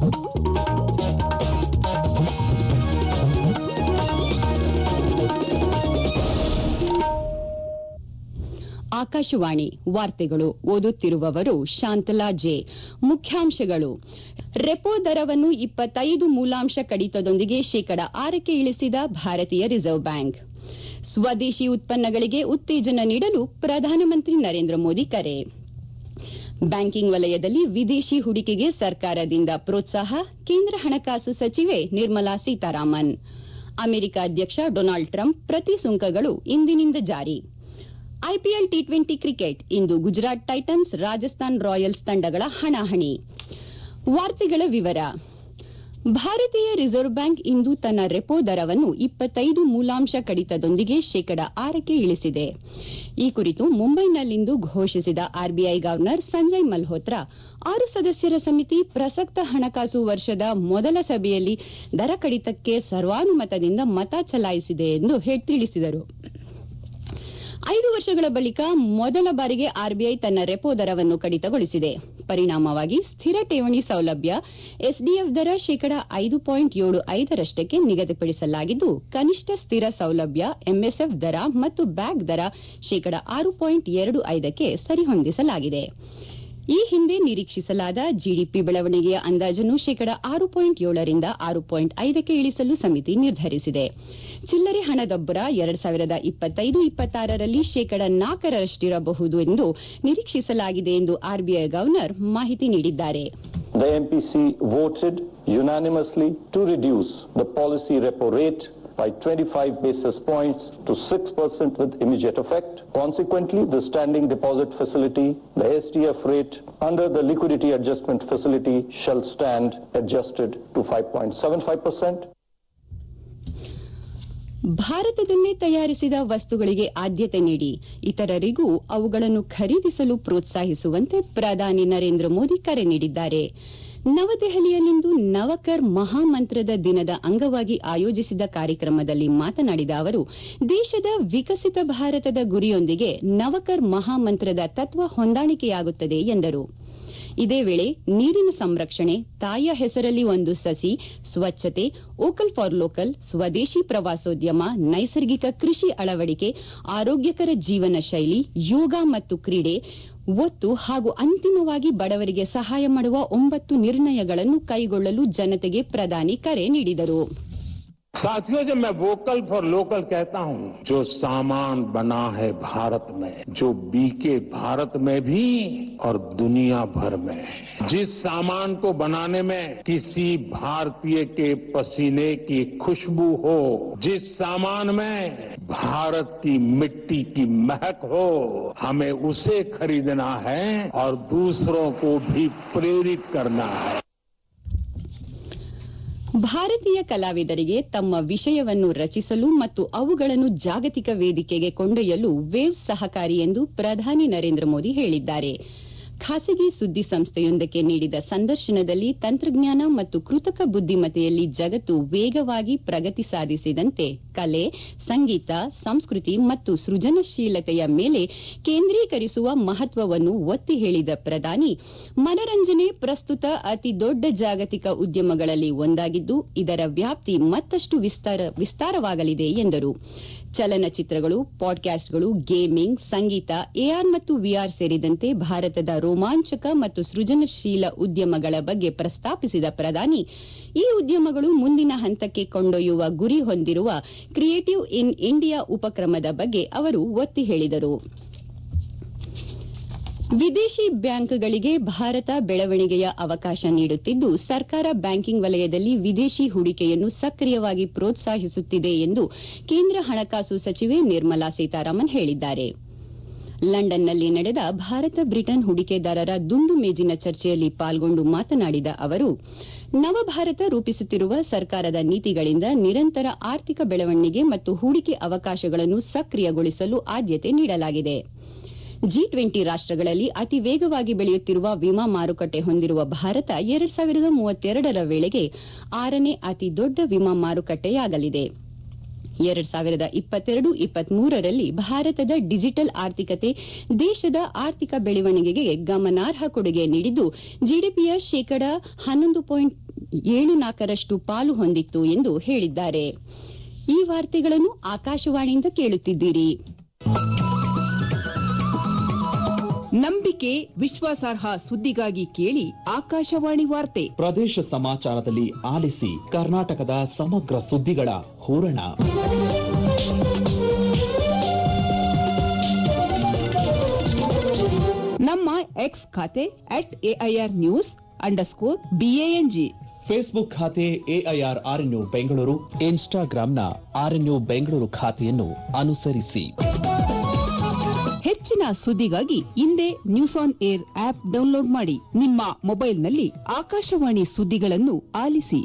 ಆಕಾಶವಾಣಿ ವಾರ್ತೆಗಳು ಓದುತ್ತಿರುವವರು ಶಾಂತಲಾ ಜೆ ಮುಖ್ಯಾಂಶಗಳು ರೆಪೋ ದರವನ್ನು ಇಪ್ಪತ್ತೈದು ಮೂಲಾಂಶ ಕಡಿತದೊಂದಿಗೆ ಶೇಕಡ ಆರಕ್ಕೆ ಇಳಿಸಿದ ಭಾರತೀಯ ರಿಸರ್ವ್ ಬ್ಯಾಂಕ್ ಸ್ವದೇಶಿ ಉತ್ಪನ್ನಗಳಿಗೆ ಉತ್ತೇಜನ ನೀಡಲು ಪ್ರಧಾನಮಂತ್ರಿ ನರೇಂದ್ರ ಮೋದಿ ಕರೆ ಬ್ಯಾಂಕಿಂಗ್ ವಲಯದಲ್ಲಿ ವಿದೇಶಿ ಹೂಡಿಕೆಗೆ ಸರ್ಕಾರದಿಂದ ಪ್ರೋತ್ಸಾಹ ಕೇಂದ್ರ ಹಣಕಾಸು ಸಚಿವೆ ನಿರ್ಮಲಾ ಸೀತಾರಾಮನ್ ಅಮೆರಿಕ ಅಧ್ಯಕ್ಷ ಡೊನಾಲ್ಡ್ ಟ್ರಂಪ್ ಪ್ರತಿ ಸುಂಕಗಳು ಇಂದಿನಿಂದ ಜಾರಿ ಐಪಿಎಲ್ ಟಿ ಟ್ವೆಂಟಿ ಕ್ರಿಕೆಟ್ ಇಂದು ಗುಜರಾತ್ ಟೈಟನ್ಸ್ ರಾಜಸ್ಥಾನ್ ರಾಯಲ್ಸ್ ತಂಡಗಳ ಹಣಾಹಣಿ ವಾರ್ತೆಗಳ ವಿವರ ಭಾರತೀಯ ರಿಸರ್ವ್ ಬ್ಯಾಂಕ್ ಇಂದು ತನ್ನ ರೆಪೋ ದರವನ್ನು ಇಪ್ಪತ್ತೈದು ಮೂಲಾಂಶ ಕಡಿತದೊಂದಿಗೆ ಶೇಕಡ ಆರಕ್ಕೆ ಇಳಿಸಿದೆ ಈ ಕುರಿತು ಮುಂಬೈನಲ್ಲಿಂದು ಘೋಷಿಸಿದ ಆರ್ಬಿಐ ಗವರ್ನರ್ ಸಂಜಯ್ ಮಲ್ಹೋತ್ರಾ ಆರು ಸದಸ್ಯರ ಸಮಿತಿ ಪ್ರಸಕ್ತ ಹಣಕಾಸು ವರ್ಷದ ಮೊದಲ ಸಭೆಯಲ್ಲಿ ದರ ಕಡಿತಕ್ಕೆ ಸರ್ವಾನುಮತದಿಂದ ಮತ ಚಲಾಯಿಸಿದೆ ಎಂದು ತಿಳಿಸಿದರು ಐದು ವರ್ಷಗಳ ಬಳಿಕ ಮೊದಲ ಬಾರಿಗೆ ಆರ್ಬಿಐ ತನ್ನ ರೆಪೋ ದರವನ್ನು ಕಡಿತಗೊಳಿಸಿದೆ ಪರಿಣಾಮವಾಗಿ ಸ್ಥಿರ ಠೇವಣಿ ಸೌಲಭ್ಯ ಎಸ್ಡಿಎಫ್ ದರ ಶೇಕಡ ಐದು ಪಾಯಿಂಟ್ ಏಳು ಐದರಷ್ಟಕ್ಕೆ ನಿಗದಿಪಡಿಸಲಾಗಿದ್ದು ಕನಿಷ್ಠ ಸ್ಥಿರ ಸೌಲಭ್ಯ ಎಂಎಸ್ಎಫ್ ದರ ಮತ್ತು ಬ್ಯಾಗ್ ದರ ಶೇಕಡ ಆರು ಪಾಯಿಂಟ್ ಎರಡು ಐದಕ್ಕೆ ಸರಿಹೊಂದಿಸಲಾಗಿದೆ ಈ ಹಿಂದೆ ನಿರೀಕ್ಷಿಸಲಾದ ಜಿಡಿಪಿ ಬೆಳವಣಿಗೆಯ ಅಂದಾಜನ್ನು ಶೇಕಡ ಆರು ಪಾಯಿಂಟ್ ಏಳರಿಂದ ಆರು ಪಾಯಿಂಟ್ ಐದಕ್ಕೆ ಇಳಿಸಲು ಸಮಿತಿ ನಿರ್ಧರಿಸಿದೆ ಚಿಲ್ಲರೆ ಹಣದಬ್ಬರ ಎರಡ್ ಸಾವಿರದ ಇಪ್ಪತ್ತೈದು ಇಪ್ಪತ್ತಾರರಲ್ಲಿ ಶೇಕಡ ನಾಲ್ಕರಷ್ಟಿರಬಹುದು ಎಂದು ನಿರೀಕ್ಷಿಸಲಾಗಿದೆ ಎಂದು ಆರ್ಬಿಐ ಗವರ್ನರ್ ಮಾಹಿತಿ ನೀಡಿದ್ದಾರೆ The MPC voted unanimously to reduce the policy repo rate by 25 basis points to 6% with immediate effect. Consequently, the standing deposit facility, the SDF rate under the liquidity adjustment facility shall stand adjusted to 5.75%. ಭಾರತದಲ್ಲೇ ತಯಾರಿಸಿದ ವಸ್ತುಗಳಿಗೆ ಆದ್ಯತೆ ನೀಡಿ ಇತರರಿಗೂ ಅವುಗಳನ್ನು ಖರೀದಿಸಲು ಪ್ರೋತ್ಸಾಹಿಸುವಂತೆ ಪ್ರಧಾನಿ ನರೇಂದ್ರ ಮೋದಿ ಕರೆ ನೀಡಿದ್ದಾರೆ ನವದೆಹಲಿಯಲ್ಲಿಂದು ನವಕರ್ ಮಹಾಮಂತ್ರದ ದಿನದ ಅಂಗವಾಗಿ ಆಯೋಜಿಸಿದ ಕಾರ್ಯಕ್ರಮದಲ್ಲಿ ಮಾತನಾಡಿದ ಅವರು ದೇಶದ ವಿಕಸಿತ ಭಾರತದ ಗುರಿಯೊಂದಿಗೆ ನವಕರ್ ಮಹಾಮಂತ್ರದ ತತ್ವ ಹೊಂದಾಣಿಕೆಯಾಗುತ್ತದೆ ಎಂದರು ಇದೇ ವೇಳೆ ನೀರಿನ ಸಂರಕ್ಷಣೆ ತಾಯಿಯ ಹೆಸರಲ್ಲಿ ಒಂದು ಸಸಿ ಸ್ವಚ್ಛತೆ ವೋಕಲ್ ಫಾರ್ ಲೋಕಲ್ ಸ್ವದೇಶಿ ಪ್ರವಾಸೋದ್ಯಮ ನೈಸರ್ಗಿಕ ಕೃಷಿ ಅಳವಡಿಕೆ ಆರೋಗ್ಯಕರ ಜೀವನ ಶೈಲಿ ಯೋಗ ಮತ್ತು ಕ್ರೀಡೆ ಒತ್ತು ಹಾಗೂ ಅಂತಿಮವಾಗಿ ಬಡವರಿಗೆ ಸಹಾಯ ಮಾಡುವ ಒಂಬತ್ತು ನಿರ್ಣಯಗಳನ್ನು ಕೈಗೊಳ್ಳಲು ಜನತೆಗೆ ಪ್ರಧಾನಿ ಕರೆ ನೀಡಿದರು साथियों जब मैं वोकल फॉर लोकल कहता हूं जो सामान बना है भारत में जो बीके भारत में भी और दुनिया भर में जिस सामान को बनाने में किसी भारतीय के पसीने की खुशबू हो जिस सामान में भारत की मिट्टी की महक हो हमें उसे खरीदना है और दूसरों को भी प्रेरित करना है ಭಾರತೀಯ ಕಲಾವಿದರಿಗೆ ತಮ್ಮ ವಿಷಯವನ್ನು ರಚಿಸಲು ಮತ್ತು ಅವುಗಳನ್ನು ಜಾಗತಿಕ ವೇದಿಕೆಗೆ ಕೊಂಡೊಯ್ಯಲು ವೇವ್ ಸಹಕಾರಿ ಎಂದು ಪ್ರಧಾನಿ ನರೇಂದ್ರ ಮೋದಿ ಹೇಳಿದ್ದಾರೆ ಖಾಸಗಿ ಸುದ್ದಿ ಸಂಸ್ಥೆಯೊಂದಕ್ಕೆ ನೀಡಿದ ಸಂದರ್ಶನದಲ್ಲಿ ತಂತ್ರಜ್ಞಾನ ಮತ್ತು ಕೃತಕ ಬುದ್ದಿಮತ್ತೆಯಲ್ಲಿ ಜಗತ್ತು ವೇಗವಾಗಿ ಪ್ರಗತಿ ಸಾಧಿಸಿದಂತೆ ಕಲೆ ಸಂಗೀತ ಸಂಸ್ಕೃತಿ ಮತ್ತು ಸೃಜನಶೀಲತೆಯ ಮೇಲೆ ಕೇಂದ್ರೀಕರಿಸುವ ಮಹತ್ವವನ್ನು ಒತ್ತಿ ಹೇಳಿದ ಪ್ರಧಾನಿ ಮನರಂಜನೆ ಪ್ರಸ್ತುತ ಅತಿ ದೊಡ್ಡ ಜಾಗತಿಕ ಉದ್ಯಮಗಳಲ್ಲಿ ಒಂದಾಗಿದ್ದು ಇದರ ವ್ಯಾಪ್ತಿ ಮತ್ತಷ್ಟು ವಿಸ್ತಾರವಾಗಲಿದೆ ಎಂದರು ಚಲನಚಿತ್ರಗಳು ಪಾಡ್ಕ್ಯಾಸ್ಟ್ಗಳು ಗೇಮಿಂಗ್ ಸಂಗೀತ ಎಆರ್ ಮತ್ತು ವಿಆರ್ ಸೇರಿದಂತೆ ಭಾರತದ ರೋಮಾಂಚಕ ಮತ್ತು ಸೃಜನಶೀಲ ಉದ್ಯಮಗಳ ಬಗ್ಗೆ ಪ್ರಸ್ತಾಪಿಸಿದ ಪ್ರಧಾನಿ ಈ ಉದ್ಯಮಗಳು ಮುಂದಿನ ಹಂತಕ್ಕೆ ಕೊಂಡೊಯ್ಯುವ ಗುರಿ ಹೊಂದಿರುವ ಕ್ರಿಯೇಟಿವ್ ಇನ್ ಇಂಡಿಯಾ ಉಪಕ್ರಮದ ಬಗ್ಗೆ ಅವರು ಒತ್ತಿ ಹೇಳಿದರು ವಿದೇಶಿ ಬ್ಯಾಂಕ್ಗಳಿಗೆ ಭಾರತ ಬೆಳವಣಿಗೆಯ ಅವಕಾಶ ನೀಡುತ್ತಿದ್ದು ಸರ್ಕಾರ ಬ್ಯಾಂಕಿಂಗ್ ವಲಯದಲ್ಲಿ ವಿದೇಶಿ ಹೂಡಿಕೆಯನ್ನು ಸಕ್ರಿಯವಾಗಿ ಪ್ರೋತ್ಸಾಹಿಸುತ್ತಿದೆ ಎಂದು ಕೇಂದ್ರ ಹಣಕಾಸು ಸಚಿವೆ ನಿರ್ಮಲಾ ಸೀತಾರಾಮನ್ ಹೇಳಿದ್ದಾರೆ ಲಂಡನ್ನಲ್ಲಿ ನಡೆದ ಭಾರತ ಬ್ರಿಟನ್ ಹೂಡಿಕೆದಾರರ ದುಂಡು ಮೇಜಿನ ಚರ್ಚೆಯಲ್ಲಿ ಪಾಲ್ಗೊಂಡು ಮಾತನಾಡಿದ ಅವರು ನವಭಾರತ ರೂಪಿಸುತ್ತಿರುವ ಸರ್ಕಾರದ ನೀತಿಗಳಿಂದ ನಿರಂತರ ಆರ್ಥಿಕ ಬೆಳವಣಿಗೆ ಮತ್ತು ಹೂಡಿಕೆ ಅವಕಾಶಗಳನ್ನು ಸಕ್ರಿಯಗೊಳಿಸಲು ಆದ್ಯತೆ ನೀಡಲಾಗಿದೆ ಜಿ ಟ್ವೆಂಟಿ ರಾಷ್ಟಗಳಲ್ಲಿ ಅತಿ ವೇಗವಾಗಿ ಬೆಳೆಯುತ್ತಿರುವ ವಿಮಾ ಮಾರುಕಟ್ಟೆ ಹೊಂದಿರುವ ಭಾರತ ಎರಡ್ ಸಾವಿರದ ಮೂವತ್ತೆರಡರ ವೇಳೆಗೆ ಆರನೇ ಅತಿ ದೊಡ್ಡ ವಿಮಾ ಮಾರುಕಟ್ಟೆಯಾಗಲಿದೆ ಎರಡ್ ಸಾವಿರದ ಇಪ್ಪತ್ತೆರಡು ಇಪ್ಪತ್ಮೂರರಲ್ಲಿ ಭಾರತದ ಡಿಜಿಟಲ್ ಆರ್ಥಿಕತೆ ದೇಶದ ಆರ್ಥಿಕ ಬೆಳವಣಿಗೆಗೆ ಗಮನಾರ್ಹ ಕೊಡುಗೆ ನೀಡಿದ್ದು ಜಿಡಿಪಿಯ ಶೇಕಡ ಹನ್ನೊಂದು ಪಾಯಿಂಟ್ ಏಳು ನಾಲ್ಕರಷ್ಟು ಪಾಲು ಹೊಂದಿತ್ತು ಎಂದು ಹೇಳಿದ್ದಾರೆ ಈ ವಾರ್ತೆಗಳನ್ನು ಆಕಾಶವಾಣಿಯಿಂದ ಕೇಳುತ್ತಿದ್ದೀರಿ ನಂಬಿಕೆ ವಿಶ್ವಾಸಾರ್ಹ ಸುದ್ದಿಗಾಗಿ ಕೇಳಿ ಆಕಾಶವಾಣಿ ವಾರ್ತೆ ಪ್ರದೇಶ ಸಮಾಚಾರದಲ್ಲಿ ಆಲಿಸಿ ಕರ್ನಾಟಕದ ಸಮಗ್ರ ಸುದ್ದಿಗಳ ಹೂರಣ ನಮ್ಮ ಎಕ್ಸ್ ಖಾತೆ at AIR news underscore BANG Facebook ಖಾತೆ ಎಐಆರ್ ಆರ್ಎನ್ಯು ಬೆಂಗಳೂರು ಇನ್ಸ್ಟಾಗ್ರಾಂನ ಆರ್ಎನ್ಯು ಬೆಂಗಳೂರು ಖಾತೆಯನ್ನು ಅನುಸರಿಸಿ ಹೆಚ್ಚಿನ ಸುದ್ದಿಗಾಗಿ ಹಿಂದೆ news on air app download ಮಾಡಿ ನಿಮ್ಮ ಮೊಬೈಲ್ನಲ್ಲಿ ಆಕಾಶವಾಣಿ ಸುದ್ದಿಗಳನ್ನು ಆಲಿಸಿ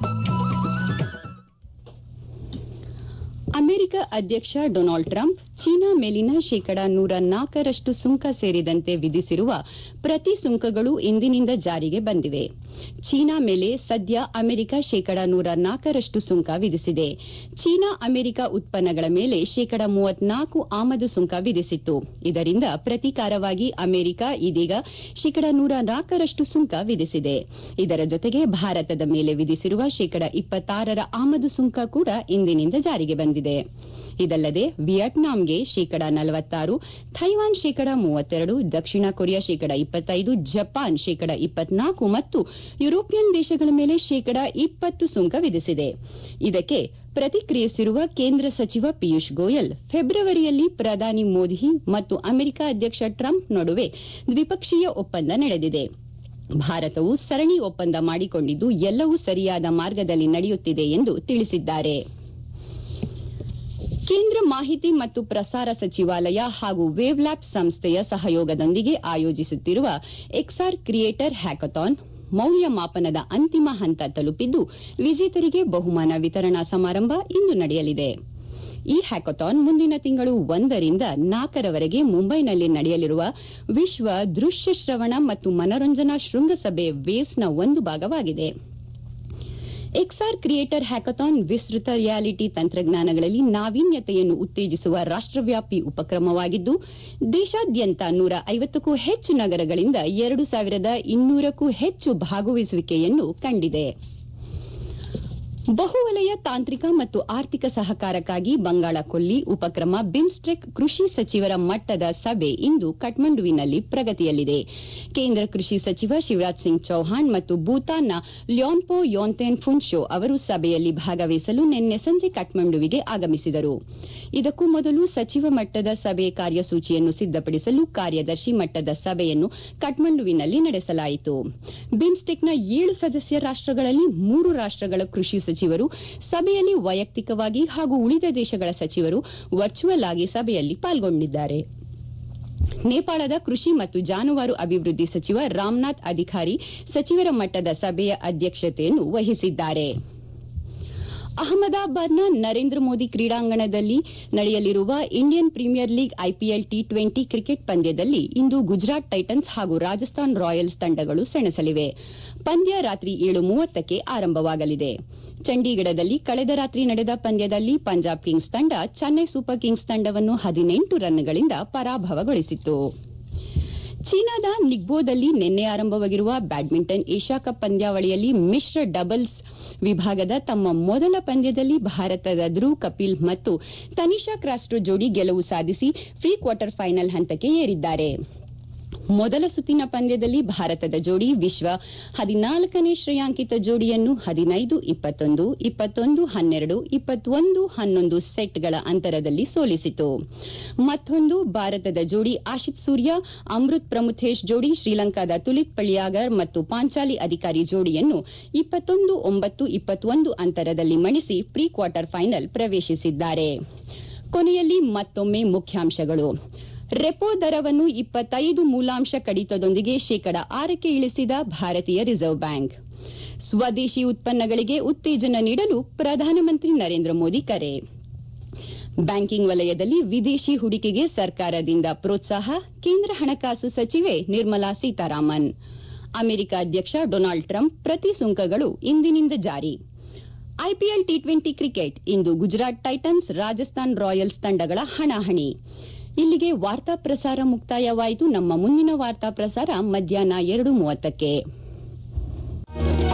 ಅಮೆರಿಕ ಅಧ್ಯಕ್ಷ ಡೊನಾಲ್ಡ್ ಟ್ರಂಪ್ ಚೀನಾ ಮೇಲಿನ ಶೇಕಡ ನೂರ ನಾಲ್ಕರಷ್ಟು ಸುಂಕ ಸೇರಿದಂತೆ ವಿಧಿಸಿರುವ ಪ್ರತಿ ಸುಂಕಗಳು ಇಂದಿನಿಂದ ಜಾರಿಗೆ ಬಂದಿವೆ ಚೀನಾ ಮೇಲೆ ಸದ್ಯ ಅಮೆರಿಕ ಶೇಕಡ ನೂರ ನಾಲ್ಕರಷ್ಟು ಸುಂಕ ವಿಧಿಸಿದೆ ಚೀನಾ ಅಮೆರಿಕ ಉತ್ಪನ್ನಗಳ ಮೇಲೆ ಶೇಕಡ ಮೂವತ್ನಾಲ್ಕು ಆಮದು ಸುಂಕ ವಿಧಿಸಿತ್ತು ಇದರಿಂದ ಪ್ರತೀಕಾರವಾಗಿ ಅಮೆರಿಕ ಇದೀಗ ಶೇಕಡ ನೂರ ನಾಲ್ಕರಷ್ಟು ಸುಂಕ ವಿಧಿಸಿದೆ ಇದರ ಜೊತೆಗೆ ಭಾರತದ ಮೇಲೆ ವಿಧಿಸಿರುವ ಶೇಕಡ ಇಪ್ಪತ್ತಾರರ ಆಮದು ಸುಂಕ ಕೂಡ ಇಂದಿನಿಂದ ಜಾರಿಗೆ ಬಂದಿದೆ ಇದಲ್ಲದೆ ವಿಯೆಟ್ನಾಂಗೆ ಶೇಕಡ ನಲವತ್ತಾರು ಥೈವಾನ್ ಶೇಕಡ ಮೂವತ್ತೆರಡು ದಕ್ಷಿಣ ಕೊರಿಯಾ ಶೇಕಡ ಇಪ್ಪತ್ತೈದು ಜಪಾನ್ ಶೇಕಡ ಇಪ್ಪತ್ನಾಲ್ಕು ಮತ್ತು ಯುರೋಪಿಯನ್ ದೇಶಗಳ ಮೇಲೆ ಶೇಕಡ ಇಪ್ಪತ್ತು ಸುಂಕ ವಿಧಿಸಿದೆ ಇದಕ್ಕೆ ಪ್ರತಿಕ್ರಿಯಿಸಿರುವ ಕೇಂದ್ರ ಸಚಿವ ಪಿಯೂಷ್ ಗೋಯಲ್ ಫೆಬ್ರವರಿಯಲ್ಲಿ ಪ್ರಧಾನಿ ಮೋದಿ ಮತ್ತು ಅಮೆರಿಕ ಅಧ್ಯಕ್ಷ ಟ್ರಂಪ್ ನಡುವೆ ದ್ವಿಪಕ್ಷೀಯ ಒಪ್ಪಂದ ನಡೆದಿದೆ ಭಾರತವು ಸರಣಿ ಒಪ್ಪಂದ ಮಾಡಿಕೊಂಡಿದ್ದು ಎಲ್ಲವೂ ಸರಿಯಾದ ಮಾರ್ಗದಲ್ಲಿ ನಡೆಯುತ್ತಿದೆ ಎಂದು ತಿಳಿಸಿದ್ದಾರೆ ಕೇಂದ್ರ ಮಾಹಿತಿ ಮತ್ತು ಪ್ರಸಾರ ಸಚಿವಾಲಯ ಹಾಗೂ ವೇವ್ಲ್ಯಾಬ್ ಸಂಸ್ಥೆಯ ಸಹಯೋಗದೊಂದಿಗೆ ಆಯೋಜಿಸುತ್ತಿರುವ ಎಕ್ಸಾರ್ ಕ್ರಿಯೇಟರ್ ಹ್ಯಾಕಥಾನ್ ಮೌಲ್ಯಮಾಪನದ ಅಂತಿಮ ಹಂತ ತಲುಪಿದ್ದು ವಿಜೇತರಿಗೆ ಬಹುಮಾನ ವಿತರಣಾ ಸಮಾರಂಭ ಇಂದು ನಡೆಯಲಿದೆ ಈ ಹ್ಯಾಕಥಾನ್ ಮುಂದಿನ ತಿಂಗಳು ಒಂದರಿಂದ ನಾಲ್ಕರವರೆಗೆ ಮುಂಬೈನಲ್ಲಿ ನಡೆಯಲಿರುವ ವಿಶ್ವ ದೃಶ್ಯ ಶ್ರವಣ ಮತ್ತು ಮನರಂಜನಾ ಶೃಂಗಸಭೆ ವೇವ್ಸ್ನ ಒಂದು ಭಾಗವಾಗಿದೆ ಎಕ್ಸಾರ್ ಕ್ರಿಯೇಟರ್ ಹ್ಯಾಕಥಾನ್ ವಿಸ್ತೃತ ರಿಯಾಲಿಟಿ ತಂತ್ರಜ್ಞಾನಗಳಲ್ಲಿ ನಾವೀನ್ಯತೆಯನ್ನು ಉತ್ತೇಜಿಸುವ ರಾಷ್ಟವ್ಯಾಪಿ ಉಪಕ್ರಮವಾಗಿದ್ದು ದೇಶಾದ್ಯಂತ ನೂರ ಐವತ್ತಕ್ಕೂ ಹೆಚ್ಚು ನಗರಗಳಿಂದ ಎರಡು ಸಾವಿರದ ಇನ್ನೂರಕ್ಕೂ ಹೆಚ್ಚು ಭಾಗವಹಿಸುವಿಕೆಯನ್ನು ಕಂಡಿದೆ ಬಹುವಲಯ ತಾಂತ್ರಿಕ ಮತ್ತು ಆರ್ಥಿಕ ಸಹಕಾರಕ್ಕಾಗಿ ಬಂಗಾಳ ಕೊಲ್ಲಿ ಉಪಕ್ರಮ ಬಿಮ್ಸ್ಟೆಕ್ ಕೃಷಿ ಸಚಿವರ ಮಟ್ಟದ ಸಭೆ ಇಂದು ಕಠ್ಮಂಡುವಿನಲ್ಲಿ ಪ್ರಗತಿಯಲ್ಲಿದೆ ಕೇಂದ್ರ ಕೃಷಿ ಸಚಿವ ಶಿವರಾಜ್ ಸಿಂಗ್ ಚೌಹಾಣ್ ಮತ್ತು ಭೂತಾನ್ನ ಲ್ಯಾನ್ಪೋ ಯೋನ್ತೆನ್ ಫುನ್ಶೋ ಅವರು ಸಭೆಯಲ್ಲಿ ಭಾಗವಹಿಸಲು ನಿನ್ನೆ ಸಂಜೆ ಕಠ್ಮಂಡುವಿಗೆ ಆಗಮಿಸಿದರು ಇದಕ್ಕೂ ಮೊದಲು ಸಚಿವ ಮಟ್ಟದ ಸಭೆ ಕಾರ್ಯಸೂಚಿಯನ್ನು ಸಿದ್ದಪಡಿಸಲು ಕಾರ್ಯದರ್ಶಿ ಮಟ್ಟದ ಸಭೆಯನ್ನು ಕಠ್ಮಂಡುವಿನಲ್ಲಿ ನಡೆಸಲಾಯಿತು ಬಿಮ್ಸ್ಟೆಕ್ನ ಏಳು ಸದಸ್ಯ ರಾಷ್ಟಗಳಲ್ಲಿ ಮೂರು ರಾಷ್ಟಗಳ ಕೃಷಿ ಸಚಿವರು ಸಭೆಯಲ್ಲಿ ವೈಯಕ್ತಿಕವಾಗಿ ಹಾಗೂ ಉಳಿದ ದೇಶಗಳ ಸಚಿವರು ವರ್ಚುವಲ್ ಆಗಿ ಸಭೆಯಲ್ಲಿ ಪಾಲ್ಗೊಂಡಿದ್ದಾರೆ ನೇಪಾಳದ ಕೃಷಿ ಮತ್ತು ಜಾನುವಾರು ಅಭಿವೃದ್ಧಿ ಸಚಿವ ರಾಮನಾಥ್ ಅಧಿಕಾರಿ ಸಚಿವರ ಮಟ್ಟದ ಸಭೆಯ ಅಧ್ಯಕ್ಷತೆಯನ್ನು ವಹಿಸಿದ್ದಾರೆ ಅಹಮದಾಬಾದ್ನ ನರೇಂದ್ರ ಮೋದಿ ಕ್ರೀಡಾಂಗಣದಲ್ಲಿ ನಡೆಯಲಿರುವ Indian premier league IPL T twenty cricket ಪಂದ್ಯದಲ್ಲಿ ಇಂದು ಗುಜರಾತ್ ಟೈಟನ್ಸ್ ಹಾಗೂ ರಾಜಸ್ಥಾನ್ ರಾಯಲ್ಸ್ ತಂಡಗಳು ಸೆಣಸಲಿವೆ ಪಂದ್ಯ ರಾತ್ರಿ ಏಳು ಮೂವತ್ತಕ್ಕೆ ಆರಂಭವಾಗಲಿದೆ ಚಂಡೀಗಢದಲ್ಲಿ ಕಳೆದ ರಾತ್ರಿ ನಡೆದ ಪಂದ್ಯದಲ್ಲಿ ಪಂಜಾಬ್ ಕಿಂಗ್ಸ್ ತಂಡ ಚೆನ್ನೈ ಸೂಪರ್ ಕಿಂಗ್ಸ್ ತಂಡವನ್ನು ಹದಿನೆಂಟು ರನ್ಗಳಿಂದ ಪರಾಭವಗೊಳಿಸಿತು ಚೀನಾದ ನಿಗ್ಬೋದಲ್ಲಿ ನಿನ್ನೆ ಆರಂಭವಾಗಿರುವ ಬ್ಯಾಡ್ಮಿಂಟನ್ ಏಷ್ಯಾ ಕಪ್ ಪಂದ್ಯಾವಳಿಯಲ್ಲಿ ಮಿಶ್ರ ಡಬಲ್ಸ್ ವಿಭಾಗದ ತಮ್ಮ ಮೊದಲ ಪಂದ್ಯದಲ್ಲಿ ಭಾರತದ ಧ್ರುವ್ ಕಪಿಲ್ ಮತ್ತು ತನಿಷಾ ಕ್ರಾಸ್ಟೋ ಜೋಡಿ ಗೆಲುವು ಸಾಧಿಸಿ ಪ್ರೀ ಕ್ವಾರ್ಟರ್ ಫೈನಲ್ ಹಂತಕ್ಕೆ ಏರಿದ್ದಾರೆ ಮೊದಲ ಸುತ್ತಿನ ಪಂದ್ಯದಲ್ಲಿ ಭಾರತದ ಜೋಡಿ ವಿಶ್ವ ಹದಿನಾಲ್ಕನೇ ಶ್ರೇಯಾಂಕಿತ ಜೋಡಿಯನ್ನು ಹದಿನೈದು ಇಪ್ಪತ್ತೊಂದು ಇಪ್ಪತ್ತೊಂದು ಹನ್ನೆರಡು ಇಪ್ಪತ್ತೊಂದು ಹನ್ನೊಂದು ಸೆಟ್ಗಳ ಅಂತರದಲ್ಲಿ ಸೋಲಿಸಿತು ಮತ್ತೊಂದು ಭಾರತದ ಜೋಡಿ ಆಶಿತ್ ಸೂರ್ಯ ಅಮೃತ್ ಪ್ರಮುಥೇಶ್ ಜೋಡಿ ಶ್ರೀಲಂಕಾದ ತುಲಿತ್ ಪಳಿಯಾಗರ್ ಮತ್ತು ಪಾಂಚಾಲಿ ಅಧಿಕಾರಿ ಜೋಡಿಯನ್ನು ಇಪ್ಪತ್ತೊಂದು ಒಂಬತ್ತು ಇಪ್ಪತ್ತೊಂದು ಅಂತರದಲ್ಲಿ ಮಣಿಸಿ ಪ್ರೀ ಕ್ವಾರ್ಟರ್ ಫೈನಲ್ ಪ್ರವೇಶಿಸಿದ್ದಾರೆ ಕೊನೆಯಲ್ಲಿ ಮತ್ತೊಮ್ಮೆ ಮುಖ್ಯಾಂಶಗಳು ರೆಪೋ ದರವನ್ನು ಇಪ್ಪತ್ತೈದು ಮೂಲಾಂಶ ಕಡಿತದೊಂದಿಗೆ ಶೇಕಡ ಆರಕ್ಕೆ ಇಳಿಸಿದ ಭಾರತೀಯ ರಿಸರ್ವ್ ಬ್ಯಾಂಕ್ ಸ್ವದೇಶಿ ಉತ್ಪನ್ನಗಳಿಗೆ ಉತ್ತೇಜನ ನೀಡಲು ಪ್ರಧಾನಮಂತ್ರಿ ನರೇಂದ್ರ ಮೋದಿ ಕರೆ ಬ್ಯಾಂಕಿಂಗ್ ವಲಯದಲ್ಲಿ ವಿದೇಶಿ ಹೂಡಿಕೆಗೆ ಸರ್ಕಾರದಿಂದ ಪ್ರೋತ್ಸಾಹ ಕೇಂದ್ರ ಹಣಕಾಸು ಸಚಿವೆ ನಿರ್ಮಲಾ ಸೀತಾರಾಮನ್ ಅಮೆರಿಕ ಅಧ್ಯಕ್ಷ ಡೊನಾಲ್ಡ್ ಟ್ರಂಪ್ ಪ್ರತಿ ಸುಂಕಗಳು ಇಂದಿನಿಂದ ಜಾರಿ ಐಪಿಎಲ್ ಟಿ ಟ್ವೆಂಟಿ ಕ್ರಿಕೆಟ್ ಇಂದು ಗುಜರಾತ್ ಟೈಟನ್ಸ್ ರಾಜಸ್ಥಾನ್ ರಾಯಲ್ಸ್ ತಂಡಗಳ ಹಣಾಹಣಿ ಇಲ್ಲಿಗೆ ವಾರ್ತಾ ಪ್ರಸಾರ ಮುಕ್ತಾಯವಾಯಿತು ನಮ್ಮ ಮುಂದಿನ ವಾರ್ತಾ ಪ್ರಸಾರ ಮಧ್ಯಾಹ್ನ ಎರಡು ಮೂವತ್ತಕ್ಕೆ